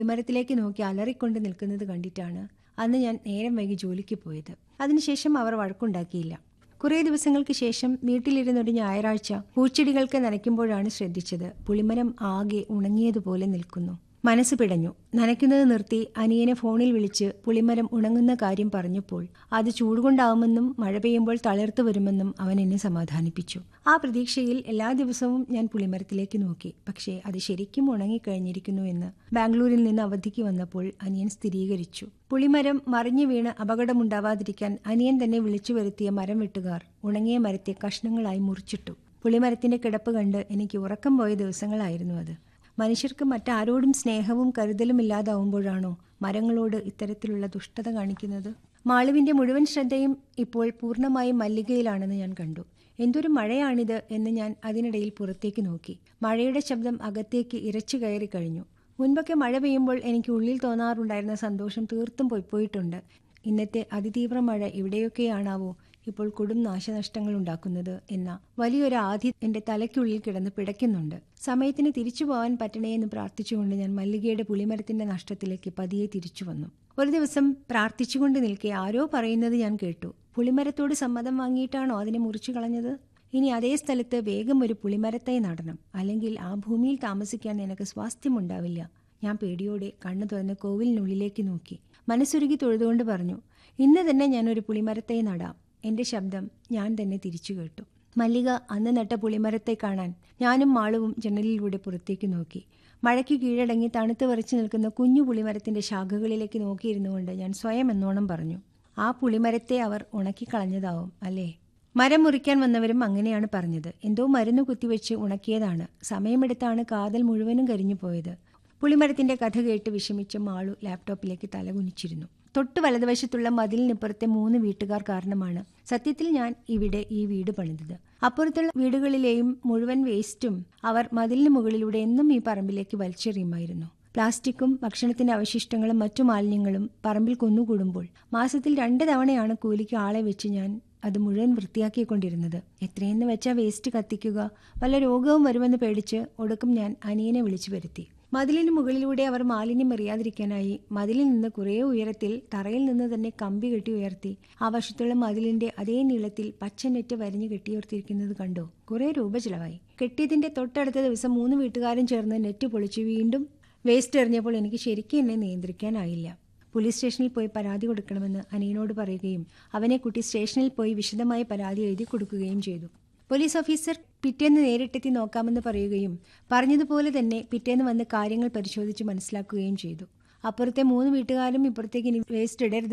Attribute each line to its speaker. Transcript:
Speaker 1: മരത്തിലേക്ക് നോക്കി അലറിക്കൊണ്ട് നിൽക്കുന്നത് കണ്ടിട്ടാണ് അന്ന് ഞാൻ നേരം വൈകി ജോലിക്ക് പോയത് അതിനുശേഷം അവർ വഴക്കുണ്ടാക്കിയില്ല കുറേ ദിവസങ്ങൾക്ക് ശേഷം വീട്ടിലിരുന്നൊരു ഞായറാഴ്ച പൂച്ചെടികൾക്ക് നനയ്ക്കുമ്പോഴാണ് ശ്രദ്ധിച്ചത് പുളിമരം ആകെ ഉണങ്ങിയതുപോലെ നിൽക്കുന്നു മനസ്സ് പിടഞ്ഞു നനയ്ക്കുന്നത് നിർത്തി അനിയനെ ഫോണിൽ വിളിച്ച് പുളിമരം ഉണങ്ങുന്ന കാര്യം പറഞ്ഞപ്പോൾ അത് ചൂടുകൊണ്ടാവുമെന്നും മഴ പെയ്യുമ്പോൾ തളിർത്തു വരുമെന്നും അവൻ എന്നെ സമാധാനിപ്പിച്ചു ആ പ്രതീക്ഷയിൽ എല്ലാ ദിവസവും ഞാൻ പുളിമരത്തിലേക്ക് നോക്കി പക്ഷേ അത് ശരിക്കും ഉണങ്ങിക്കഴിഞ്ഞിരിക്കുന്നു എന്ന് ബാംഗ്ലൂരിൽ നിന്ന് അവധിക്ക് വന്നപ്പോൾ അനിയൻ സ്ഥിരീകരിച്ചു പുളിമരം മറിഞ്ഞു വീണ് അപകടമുണ്ടാവാതിരിക്കാൻ അനിയൻ തന്നെ വിളിച്ചു വരുത്തിയ മരം വെട്ടുകാർ ഉണങ്ങിയ മരത്തെ കഷ്ണങ്ങളായി മുറിച്ചിട്ടു പുളിമരത്തിന്റെ കിടപ്പ് കണ്ട് എനിക്ക് ഉറക്കം പോയ ദിവസങ്ങളായിരുന്നു അത് മനുഷ്യർക്ക് മറ്റാരോടും സ്നേഹവും കരുതലും ഇല്ലാതാവുമ്പോഴാണോ മരങ്ങളോട് ഇത്തരത്തിലുള്ള ദുഷ്ടത കാണിക്കുന്നത് മാളുവിന്റെ മുഴുവൻ ശ്രദ്ധയും ഇപ്പോൾ പൂർണ്ണമായും മല്ലികയിലാണെന്ന് ഞാൻ കണ്ടു എന്തൊരു മഴയാണിത് എന്ന് ഞാൻ അതിനിടയിൽ പുറത്തേക്ക് നോക്കി മഴയുടെ ശബ്ദം അകത്തേക്ക് ഇരച്ചു കയറി കഴിഞ്ഞു മുൻപൊക്കെ മഴ പെയ്യുമ്പോൾ എനിക്ക് ഉള്ളിൽ തോന്നാറുണ്ടായിരുന്ന സന്തോഷം തീർത്തും പൊയ്പോയിട്ടുണ്ട് ഇന്നത്തെ അതിതീവ്ര മഴ എവിടെയൊക്കെയാണാവോ ഇപ്പോൾ കൊടും നാശനഷ്ടങ്ങൾ ഉണ്ടാക്കുന്നത് എന്ന വലിയൊരു ആധി എന്റെ തലയ്ക്കുള്ളിൽ കിടന്ന് പിടയ്ക്കുന്നുണ്ട് സമയത്തിന് തിരിച്ചു പോകാൻ പറ്റണേ എന്ന് പ്രാർത്ഥിച്ചുകൊണ്ട് ഞാൻ മല്ലികയുടെ പുളിമരത്തിന്റെ നഷ്ടത്തിലേക്ക് പതിയെ തിരിച്ചു വന്നു ഒരു ദിവസം പ്രാർത്ഥിച്ചുകൊണ്ട് നിൽക്കെ ആരോ പറയുന്നത് ഞാൻ കേട്ടു പുളിമരത്തോട് സമ്മതം വാങ്ങിയിട്ടാണോ അതിനെ മുറിച്ചു കളഞ്ഞത് ഇനി അതേ സ്ഥലത്ത് വേഗം ഒരു പുളിമരത്തൈ നടണം അല്ലെങ്കിൽ ആ ഭൂമിയിൽ താമസിക്കാൻ നിനക്ക് സ്വാസ്ഥ്യമുണ്ടാവില്ല ഞാൻ പേടിയോടെ കണ്ണു തുറന്ന് കോവിലിനുള്ളിലേക്ക് നോക്കി മനസ്സുരുകി തൊഴുതുകൊണ്ട് പറഞ്ഞു ഇന്ന് തന്നെ ഞാനൊരു പുളിമരത്തൈ നടാം എന്റെ ശബ്ദം ഞാൻ തന്നെ തിരിച്ചു കേട്ടു മല്ലിക അന്ന് നട്ട പുളിമരത്തെ കാണാൻ ഞാനും മാളുവും ജനലിലൂടെ പുറത്തേക്ക് നോക്കി മഴയ്ക്ക് കീഴടങ്ങി തണുത്ത് വിറച്ചു നിൽക്കുന്ന കുഞ്ഞു പുളിമരത്തിന്റെ ശാഖകളിലേക്ക് നോക്കിയിരുന്നുകൊണ്ട് ഞാൻ സ്വയം എന്നോണം പറഞ്ഞു ആ പുളിമരത്തെ അവർ ഉണക്കിക്കളഞ്ഞതാവും അല്ലേ മരം മുറിക്കാൻ വന്നവരും അങ്ങനെയാണ് പറഞ്ഞത് എന്തോ മരുന്ന് കുത്തിവെച്ച് ഉണക്കിയതാണ് സമയമെടുത്താണ് കാതൽ മുഴുവനും കരിഞ്ഞു പോയത് പുളിമരത്തിന്റെ കഥ കേട്ട് വിഷമിച്ച മാളു ലാപ്ടോപ്പിലേക്ക് തലകുനിച്ചിരുന്നു തൊട്ട് വലതുവശത്തുള്ള മതിലിനിപ്പുറത്തെ മൂന്ന് വീട്ടുകാർ കാരണമാണ് സത്യത്തിൽ ഞാൻ ഇവിടെ ഈ വീട് പണിതത് അപ്പുറത്തുള്ള വീടുകളിലെയും മുഴുവൻ വേസ്റ്റും അവർ മതിലിന് മുകളിലൂടെ എന്നും ഈ പറമ്പിലേക്ക് വലിച്ചെറിയുമായിരുന്നു പ്ലാസ്റ്റിക്കും ഭക്ഷണത്തിന്റെ അവശിഷ്ടങ്ങളും മറ്റു മാലിന്യങ്ങളും പറമ്പിൽ കുന്നുകൂടുമ്പോൾ മാസത്തിൽ രണ്ട് തവണയാണ് കൂലിക്ക് ആളെ വെച്ച് ഞാൻ അത് മുഴുവൻ വൃത്തിയാക്കിക്കൊണ്ടിരുന്നത് എത്രയെന്ന് വെച്ചാൽ വേസ്റ്റ് കത്തിക്കുക വല്ല രോഗവും വരുമെന്ന് പേടിച്ച് ഒടുക്കം ഞാൻ അനിയനെ വിളിച്ചു വരുത്തി മതിലിന് മുകളിലൂടെ അവർ മാലിന്യം എറിയാതിരിക്കാനായി മതിലിൽ നിന്ന് കുറേ ഉയരത്തിൽ തറയിൽ നിന്ന് തന്നെ കമ്പി കെട്ടി ഉയർത്തി ആ വശത്തുള്ള മതിലിന്റെ അതേ നീളത്തിൽ പച്ച നെറ്റ് വരിഞ്ഞു കെട്ടിയുയർത്തിയിരിക്കുന്നത് കണ്ടോ കുറേ രൂപ ചിലവായി കെട്ടിയതിന്റെ തൊട്ടടുത്ത ദിവസം മൂന്ന് വീട്ടുകാരും ചേർന്ന് നെറ്റ് പൊളിച്ച് വീണ്ടും വേസ്റ്റ് എറിഞ്ഞപ്പോൾ എനിക്ക് ശരിക്കും എന്നെ നിയന്ത്രിക്കാനായില്ല പോലീസ് സ്റ്റേഷനിൽ പോയി പരാതി കൊടുക്കണമെന്ന് അനിയനോട് പറയുകയും അവനെ കുട്ടി സ്റ്റേഷനിൽ പോയി വിശദമായി പരാതി എഴുതി കൊടുക്കുകയും ചെയ്തു പോലീസ് ഓഫീസർ പിറ്റേന്ന് നേരിട്ടെത്തി നോക്കാമെന്ന് പറയുകയും പറഞ്ഞതുപോലെ തന്നെ പിറ്റേന്ന് വന്ന് കാര്യങ്ങൾ പരിശോധിച്ച് മനസ്സിലാക്കുകയും ചെയ്തു അപ്പുറത്തെ മൂന്ന് വീട്ടുകാരും ഇപ്പുറത്തേക്ക് ഇനി വേസ്റ്റ് ഇടരുത്